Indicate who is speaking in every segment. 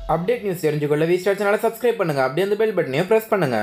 Speaker 1: update news தெரிஞ்சுக்கொள்ள V star சேனலை subscribe பண்ணுங்க அப்படியே அந்த பெல் பட்டனையும் ப்ரெஸ் பண்ணுங்க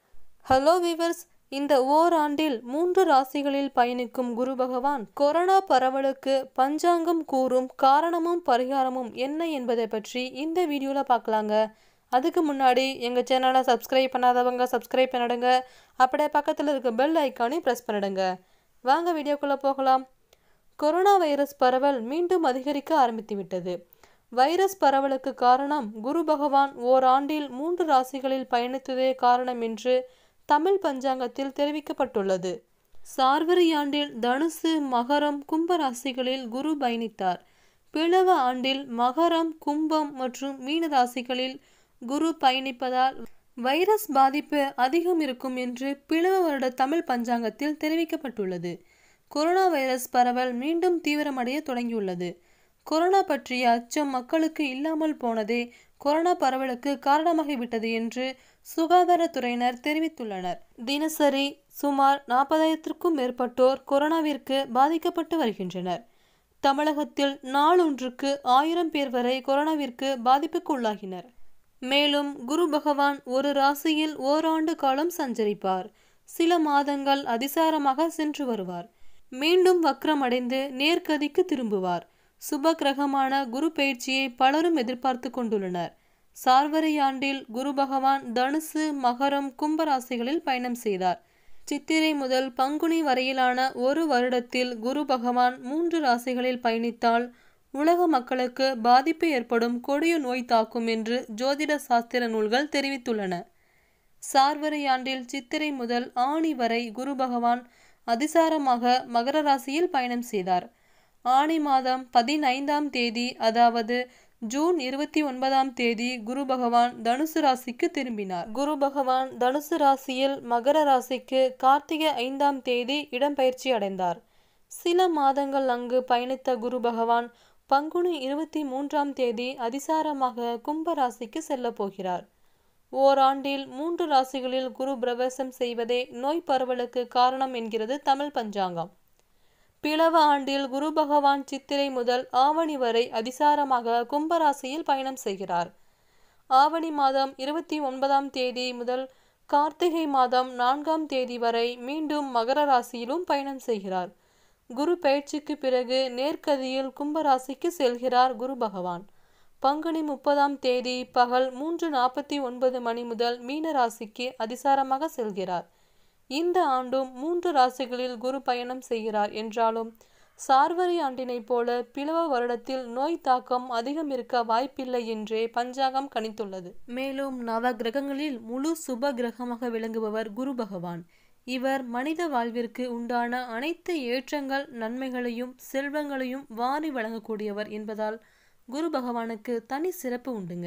Speaker 2: ஹலோ விவர்ஸ் இந்த ஓராண்டில் மூன்று ராசிகளில் பயணிக்கும் குரு பகவான் கொரோனா பரவலுக்கு பஞ்சாங்கம் கூறும் காரணமும் பரிகாரமும் என்ன என்பதை பற்றி இந்த வீடியோவில் பார்க்கலாங்க அதுக்கு முன்னாடி எங்கள் சேனலை சப்ஸ்கிரைப் பண்ணாதவங்க சப்ஸ்கிரைப் பண்ணிடுங்க அப்படியே பக்கத்தில் இருக்க பெல் ஐக்கானையும் ப்ரெஸ் பண்ணிடுங்க வாங்க வீடியோக்குள்ளே போகலாம் கொரோனா வைரஸ் பரவல் மீண்டும் அதிகரிக்க ஆரம்பித்து விட்டது வைரஸ் பரவலுக்கு காரணம் குரு பகவான் ஓராண்டில் மூன்று ராசிகளில் பயணித்ததே காரணம் என்று தமிழ் பஞ்சாங்கத்தில் தெரிவிக்கப்பட்டுள்ளது சார்வரி ஆண்டில் தனுசு மகரம் கும்ப ராசிகளில் குரு பயணித்தார் பிளவ ஆண்டில் மகரம் கும்பம் மற்றும் மீன ராசிகளில் குரு பயணிப்பதால் வைரஸ் பாதிப்பு அதிகம் இருக்கும் என்று பிளவ வருட தமிழ் பஞ்சாங்கத்தில் தெரிவிக்கப்பட்டுள்ளது கொரோனா வைரஸ் பரவல் மீண்டும் தீவிரமடைய தொடங்கியுள்ளது கொரோனா பற்றிய அச்சம் மக்களுக்கு இல்லாமல் போனதே கொரோனா பரவலுக்கு காரணமாகிவிட்டது என்று சுகாதாரத்துறையினர் தெரிவித்துள்ளனர் தினசரி சுமார் நாற்பதாயிரத்திற்கும் மேற்பட்டோர் கொரோனாவிற்கு பாதிக்கப்பட்டு வருகின்றனர் தமிழகத்தில் நாளொன்றுக்கு ஆயிரம் பேர் வரை கொரோனாவிற்கு பாதிப்புக்கு உள்ளாகினர் மேலும் குரு பகவான் ஒரு ராசியில் ஓராண்டு காலம் சஞ்சரிப்பார் சில மாதங்கள் அதிசாரமாக சென்று வருவார் மீண்டும் வக்ரமடைந்து நேர்கதிக்கு திரும்புவார் சுப கிரகமான குரு பயிற்சியை பலரும் எதிர்பார்த்து கொண்டுள்ளனர் சார்வரி ஆண்டில் குரு பகவான் தனுசு மகரம் கும்பராசிகளில் பயணம் செய்தார் சித்திரை முதல் பங்குனி வரையிலான ஒரு வருடத்தில் குரு பகவான் மூன்று ராசிகளில் பயணித்தால் உலக மக்களுக்கு பாதிப்பு ஏற்படும் கொடிய நோய் தாக்கும் என்று ஜோதிட சாஸ்திர நூல்கள் தெரிவித்துள்ளன சார்வரி ஆண்டில் சித்திரை முதல் ஆணி வரை குரு பகவான் அதிசாரமாக மகர ராசியில் பயணம் செய்தார் ஆணி மாதம் பதினைந்தாம் தேதி அதாவது ஜூன் இருபத்தி ஒன்பதாம் தேதி குரு பகவான் தனுசு ராசிக்கு திரும்பினார் குரு பகவான் தனுசு ராசியில் மகர ராசிக்கு கார்த்திகை ஐந்தாம் தேதி இடம்பெயர்ச்சி அடைந்தார் சில மாதங்கள் அங்கு பயணித்த குரு பகவான் பங்குனி இருபத்தி மூன்றாம் தேதி அதிசாரமாக கும்ப ராசிக்கு செல்ல போகிறார் ஓராண்டில் மூன்று ராசிகளில் குரு பிரவேசம் செய்வதே நோய் பரவலுக்கு காரணம் என்கிறது தமிழ் பஞ்சாங்கம் பிளவ ஆண்டில் குரு பகவான் சித்திரை முதல் ஆவணி வரை அதிசாரமாக கும்பராசியில் பயணம் செய்கிறார் ஆவணி மாதம் இருபத்தி ஒன்பதாம் தேதி முதல் கார்த்திகை மாதம் நான்காம் தேதி வரை மீண்டும் மகர ராசியிலும் பயணம் செய்கிறார் குரு பயிற்சிக்கு பிறகு நேர்கதியில் கும்பராசிக்கு செல்கிறார் குரு பகவான் பங்குனி முப்பதாம் தேதி பகல் மூன்று நாற்பத்தி ஒன்பது மணி முதல் மீன ராசிக்கு அதிசாரமாக செல்கிறார் இந்த ஆண்டும் மூன்று ராசிகளில் குரு பயணம் செய்கிறார் என்றாலும் சார்வரி ஆண்டினைப் போல பிளவ வருடத்தில் நோய் தாக்கம் அதிகம் இருக்க வாய்ப்பில்லை என்றே பஞ்சாங்கம் கணித்துள்ளது மேலும் நவ கிரகங்களில் முழு சுப கிரகமாக விளங்குபவர் குரு பகவான் இவர் மனித வாழ்விற்கு உண்டான அனைத்து ஏற்றங்கள் நன்மைகளையும் செல்வங்களையும் வாரி வழங்கக்கூடியவர் என்பதால் குரு பகவானுக்கு தனி சிறப்பு உண்டுங்க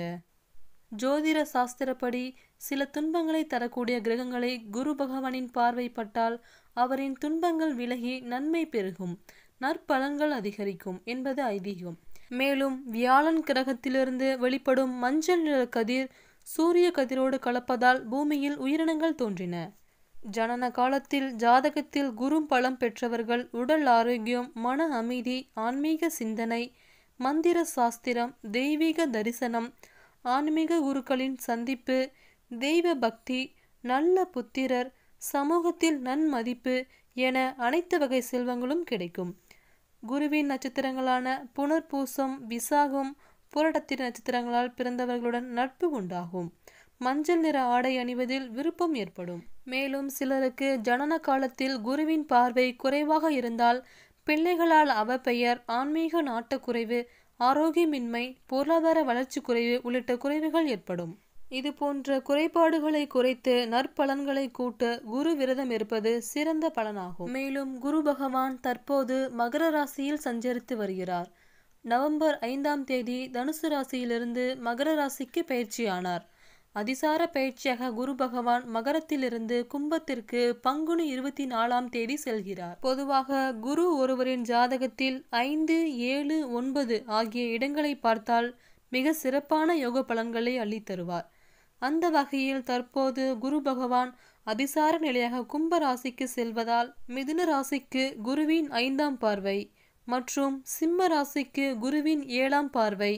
Speaker 2: ஜோதிட சாஸ்திரப்படி சில துன்பங்களை தரக்கூடிய கிரகங்களை குரு பகவானின் பார்வைப்பட்டால் அவரின் துன்பங்கள் விலகி நன்மை பெருகும் நற்பலன்கள் அதிகரிக்கும் என்பது ஐதீகம் மேலும் வியாழன் கிரகத்திலிருந்து வெளிப்படும் மஞ்சள் நிற கதிர் சூரிய கதிரோடு கலப்பதால் பூமியில் உயிரினங்கள் தோன்றின ஜனன காலத்தில் ஜாதகத்தில் குரு பலம் பெற்றவர்கள் உடல் ஆரோக்கியம் மன அமைதி ஆன்மீக சிந்தனை மந்திர சாஸ்திரம் தெய்வீக தரிசனம் ஆன்மீக குருக்களின் சந்திப்பு தெய்வ பக்தி நல்ல புத்திரர் சமூகத்தில் நன்மதிப்பு என அனைத்து வகை செல்வங்களும் கிடைக்கும் குருவின் நட்சத்திரங்களான புனர்பூசம் விசாகம் புரடத்திர நட்சத்திரங்களால் பிறந்தவர்களுடன் நட்பு உண்டாகும் மஞ்சள் நிற ஆடை அணிவதில் விருப்பம் ஏற்படும் மேலும் சிலருக்கு ஜனன காலத்தில் குருவின் பார்வை குறைவாக இருந்தால் பிள்ளைகளால் அவப்பெயர் ஆன்மீக நாட்டக்குறைவு ஆரோக்கியமின்மை பொருளாதார வளர்ச்சி குறைவு உள்ளிட்ட குறைவுகள் ஏற்படும் இது போன்ற குறைபாடுகளை குறைத்து நற்பலன்களை கூட்ட குரு விரதம் இருப்பது சிறந்த பலனாகும் மேலும் குரு பகவான் தற்போது மகர ராசியில் சஞ்சரித்து வருகிறார் நவம்பர் ஐந்தாம் தேதி தனுசு ராசியிலிருந்து மகர ராசிக்கு பயிற்சியானார் அதிசார பயிற்சியாக குரு பகவான் மகரத்திலிருந்து கும்பத்திற்கு பங்குனி இருபத்தி நாலாம் தேதி செல்கிறார் பொதுவாக குரு ஒருவரின் ஜாதகத்தில் ஐந்து ஏழு ஒன்பது ஆகிய இடங்களை பார்த்தால் மிக சிறப்பான யோக பலன்களை அள்ளித்தருவார் அந்த வகையில் தற்போது குரு பகவான் அதிசார நிலையாக கும்ப ராசிக்கு செல்வதால் மிதுன ராசிக்கு குருவின் ஐந்தாம் பார்வை மற்றும் சிம்ம ராசிக்கு குருவின் ஏழாம் பார்வை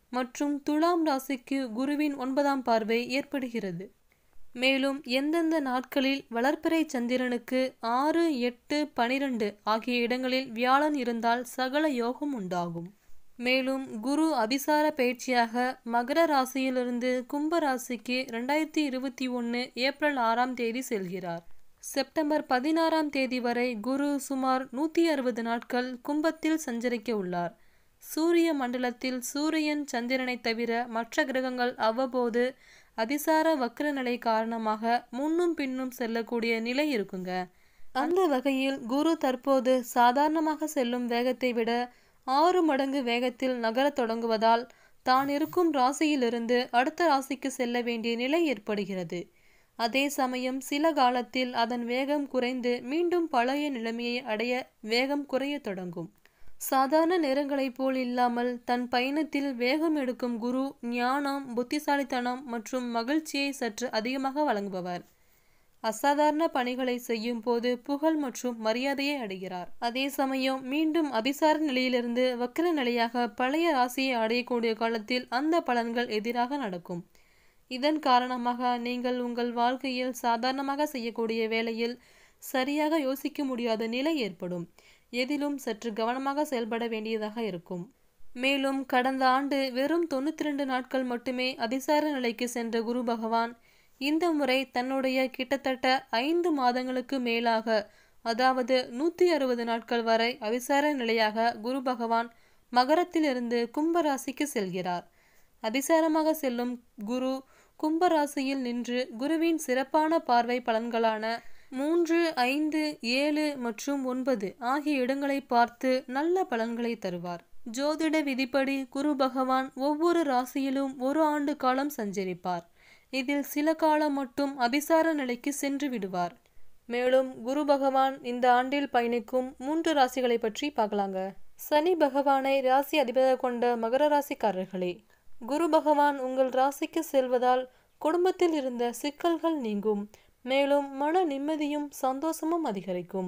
Speaker 2: மற்றும் துலாம் ராசிக்கு குருவின் ஒன்பதாம் பார்வை ஏற்படுகிறது மேலும் எந்தெந்த நாட்களில் வளர்ப்பிறை சந்திரனுக்கு ஆறு எட்டு பனிரெண்டு ஆகிய இடங்களில் வியாழன் இருந்தால் சகல யோகம் உண்டாகும் மேலும் குரு அதிசார பயிற்சியாக மகர ராசியிலிருந்து கும்ப ராசிக்கு ரெண்டாயிரத்தி இருபத்தி ஒன்று ஏப்ரல் ஆறாம் தேதி செல்கிறார் செப்டம்பர் பதினாறாம் தேதி வரை குரு சுமார் நூற்றி அறுபது நாட்கள் கும்பத்தில் சஞ்சரிக்க உள்ளார் சூரிய மண்டலத்தில் சூரியன் சந்திரனை தவிர மற்ற கிரகங்கள் அவ்வப்போது அதிசார வக்ர நிலை காரணமாக முன்னும் பின்னும் செல்லக்கூடிய நிலை இருக்குங்க அந்த வகையில் குரு தற்போது சாதாரணமாக செல்லும் வேகத்தை விட ஆறு மடங்கு வேகத்தில் நகரத் தொடங்குவதால் தான் இருக்கும் ராசியிலிருந்து அடுத்த ராசிக்கு செல்ல வேண்டிய நிலை ஏற்படுகிறது அதே சமயம் சில காலத்தில் அதன் வேகம் குறைந்து மீண்டும் பழைய நிலைமையை அடைய வேகம் குறையத் தொடங்கும் சாதாரண நேரங்களைப் போல் இல்லாமல் தன் பயணத்தில் வேகம் எடுக்கும் குரு ஞானம் புத்திசாலித்தனம் மற்றும் மகிழ்ச்சியை சற்று அதிகமாக வழங்குபவர் அசாதாரண பணிகளை செய்யும் போது புகழ் மற்றும் மரியாதையை அடைகிறார் அதே சமயம் மீண்டும் அதிசார நிலையிலிருந்து வக்கர நிலையாக பழைய ராசியை அடையக்கூடிய காலத்தில் அந்த பலன்கள் எதிராக நடக்கும் இதன் காரணமாக நீங்கள் உங்கள் வாழ்க்கையில் சாதாரணமாக செய்யக்கூடிய வேளையில் சரியாக யோசிக்க முடியாத நிலை ஏற்படும் எதிலும் சற்று கவனமாக செயல்பட வேண்டியதாக இருக்கும் மேலும் கடந்த ஆண்டு வெறும் தொண்ணூத்தி ரெண்டு நாட்கள் மட்டுமே அதிசார நிலைக்கு சென்ற குரு பகவான் இந்த முறை தன்னுடைய கிட்டத்தட்ட ஐந்து மாதங்களுக்கு மேலாக அதாவது நூற்றி அறுபது நாட்கள் வரை அதிசார நிலையாக குரு பகவான் மகரத்திலிருந்து கும்பராசிக்கு செல்கிறார் அதிசாரமாக செல்லும் குரு கும்பராசியில் நின்று குருவின் சிறப்பான பார்வை பலன்களான மூன்று ஐந்து ஏழு மற்றும் ஒன்பது ஆகிய இடங்களை பார்த்து நல்ல பலன்களை தருவார் ஜோதிட விதிப்படி குரு பகவான் ஒவ்வொரு ராசியிலும் ஒரு ஆண்டு காலம் சஞ்சரிப்பார் இதில் சில காலம் மட்டும் அதிசார நிலைக்கு சென்று விடுவார் மேலும் குரு பகவான் இந்த ஆண்டில் பயணிக்கும் மூன்று ராசிகளை பற்றி பார்க்கலாங்க சனி பகவானை ராசி அதிபதியாக கொண்ட மகர ராசிக்காரர்களே குரு பகவான் உங்கள் ராசிக்கு செல்வதால் குடும்பத்தில் இருந்த சிக்கல்கள் நீங்கும் மேலும் மன நிம்மதியும் சந்தோஷமும் அதிகரிக்கும்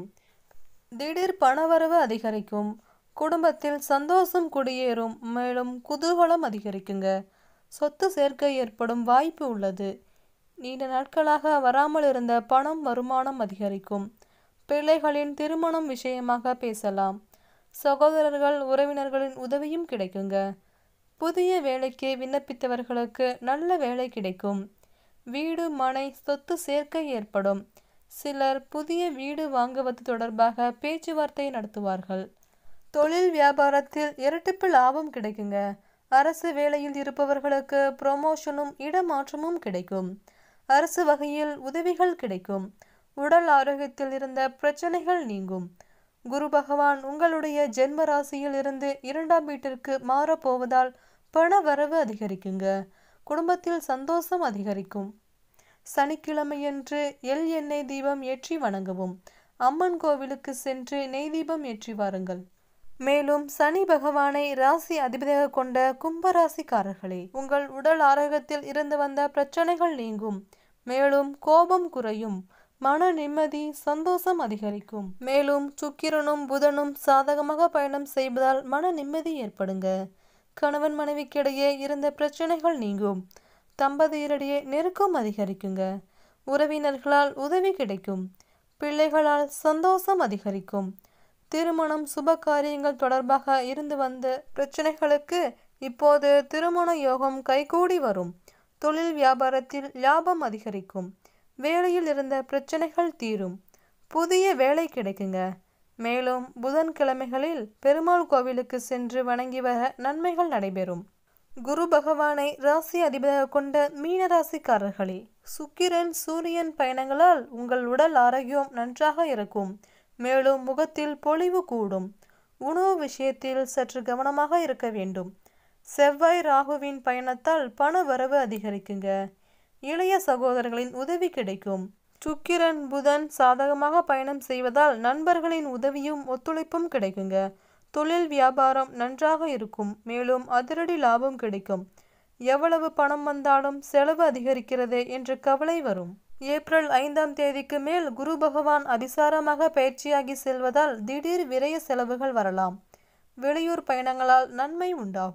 Speaker 2: திடீர் பணவரவு அதிகரிக்கும் குடும்பத்தில் சந்தோஷம் குடியேறும் மேலும் குதூகலம் அதிகரிக்குங்க சொத்து சேர்க்கை ஏற்படும் வாய்ப்பு உள்ளது நீண்ட நாட்களாக வராமல் இருந்த பணம் வருமானம் அதிகரிக்கும் பிள்ளைகளின் திருமணம் விஷயமாக பேசலாம் சகோதரர்கள் உறவினர்களின் உதவியும் கிடைக்குங்க புதிய வேலைக்கு விண்ணப்பித்தவர்களுக்கு நல்ல வேலை கிடைக்கும் வீடு மனை சொத்து சேர்க்கை ஏற்படும் சிலர் புதிய வீடு வாங்குவது தொடர்பாக பேச்சுவார்த்தை நடத்துவார்கள் தொழில் வியாபாரத்தில் இரட்டிப்பு லாபம் கிடைக்குங்க அரசு வேலையில் இருப்பவர்களுக்கு ப்ரொமோஷனும் இடமாற்றமும் கிடைக்கும் அரசு வகையில் உதவிகள் கிடைக்கும் உடல் ஆரோக்கியத்தில் இருந்த பிரச்சனைகள் நீங்கும் குரு பகவான் உங்களுடைய ஜென்ம ராசியில் இருந்து இரண்டாம் வீட்டிற்கு மாறப்போவதால் பண வரவு அதிகரிக்குங்க குடும்பத்தில் சந்தோஷம் அதிகரிக்கும் சனிக்கிழமையன்று எள் எண்ணெய் தீபம் ஏற்றி வணங்கவும் அம்மன் கோவிலுக்கு சென்று நெய் தீபம் ஏற்றி வாருங்கள் மேலும் சனி பகவானை ராசி அதிபதியாக கொண்ட கும்பராசிக்காரர்களே உங்கள் உடல் ஆரோக்கியத்தில் இருந்து வந்த பிரச்சனைகள் நீங்கும் மேலும் கோபம் குறையும் மன நிம்மதி சந்தோஷம் அதிகரிக்கும் மேலும் சுக்கிரனும் புதனும் சாதகமாக பயணம் செய்வதால் மன நிம்மதி ஏற்படுங்க கணவன் மனைவிக்கிடையே இருந்த பிரச்சனைகள் நீங்கும் தம்பதியரிடையே நெருக்கம் அதிகரிக்குங்க உறவினர்களால் உதவி கிடைக்கும் பிள்ளைகளால் சந்தோஷம் அதிகரிக்கும் திருமணம் சுப காரியங்கள் தொடர்பாக இருந்து வந்த பிரச்சனைகளுக்கு இப்போது திருமண யோகம் கைகூடி வரும் தொழில் வியாபாரத்தில் லாபம் அதிகரிக்கும் வேலையில் இருந்த பிரச்சனைகள் தீரும் புதிய வேலை கிடைக்குங்க மேலும் புதன்கிழமைகளில் பெருமாள் கோவிலுக்கு சென்று வணங்கி வர நன்மைகள் நடைபெறும் குரு பகவானை ராசி அதிபதியாக கொண்ட மீன ராசிக்காரர்களே சுக்கிரன் சூரியன் பயணங்களால் உங்கள் உடல் ஆரோக்கியம் நன்றாக இருக்கும் மேலும் முகத்தில் பொலிவு கூடும் உணவு விஷயத்தில் சற்று கவனமாக இருக்க வேண்டும் செவ்வாய் ராகுவின் பயணத்தால் பண வரவு அதிகரிக்குங்க இளைய சகோதரர்களின் உதவி கிடைக்கும் சுக்கிரன் புதன் சாதகமாக பயணம் செய்வதால் நண்பர்களின் உதவியும் ஒத்துழைப்பும் கிடைக்குங்க தொழில் வியாபாரம் நன்றாக இருக்கும் மேலும் அதிரடி லாபம் கிடைக்கும் எவ்வளவு பணம் வந்தாலும் செலவு அதிகரிக்கிறதே என்ற கவலை வரும் ஏப்ரல் ஐந்தாம் தேதிக்கு மேல் குரு பகவான் அதிசாரமாக பயிற்சியாகி செல்வதால் திடீர் விரய செலவுகள் வரலாம் வெளியூர் பயணங்களால் நன்மை உண்டாகும்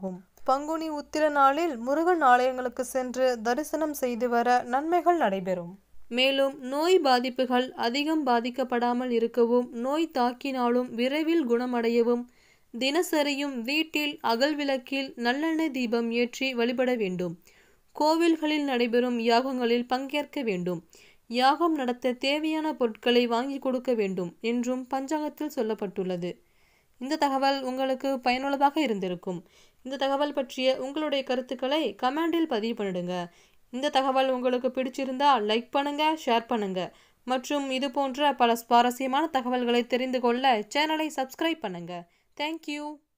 Speaker 2: பங்குனி உத்திர நாளில் முருகன் ஆலயங்களுக்கு சென்று தரிசனம் செய்து வர நன்மைகள் நடைபெறும் மேலும் நோய் பாதிப்புகள் அதிகம் பாதிக்கப்படாமல் இருக்கவும் நோய் தாக்கினாலும் விரைவில் குணமடையவும் தினசரியும் வீட்டில் அகல் விளக்கில் நல்லெண்ணெய் தீபம் ஏற்றி வழிபட வேண்டும் கோவில்களில் நடைபெறும் யாகங்களில் பங்கேற்க வேண்டும் யாகம் நடத்த தேவையான பொருட்களை வாங்கி கொடுக்க வேண்டும் என்றும் பஞ்சாங்கத்தில் சொல்லப்பட்டுள்ளது இந்த தகவல் உங்களுக்கு பயனுள்ளதாக இருந்திருக்கும் இந்த தகவல் பற்றிய உங்களுடைய கருத்துக்களை கமெண்டில் பதிவு பண்ணிடுங்க இந்த தகவல் உங்களுக்கு பிடிச்சிருந்தா லைக் பண்ணுங்க ஷேர் பண்ணுங்க மற்றும் இது போன்ற பல சுவாரஸ்யமான தகவல்களை தெரிந்து கொள்ள சேனலை சப்ஸ்கிரைப் பண்ணுங்க தேங்க்யூ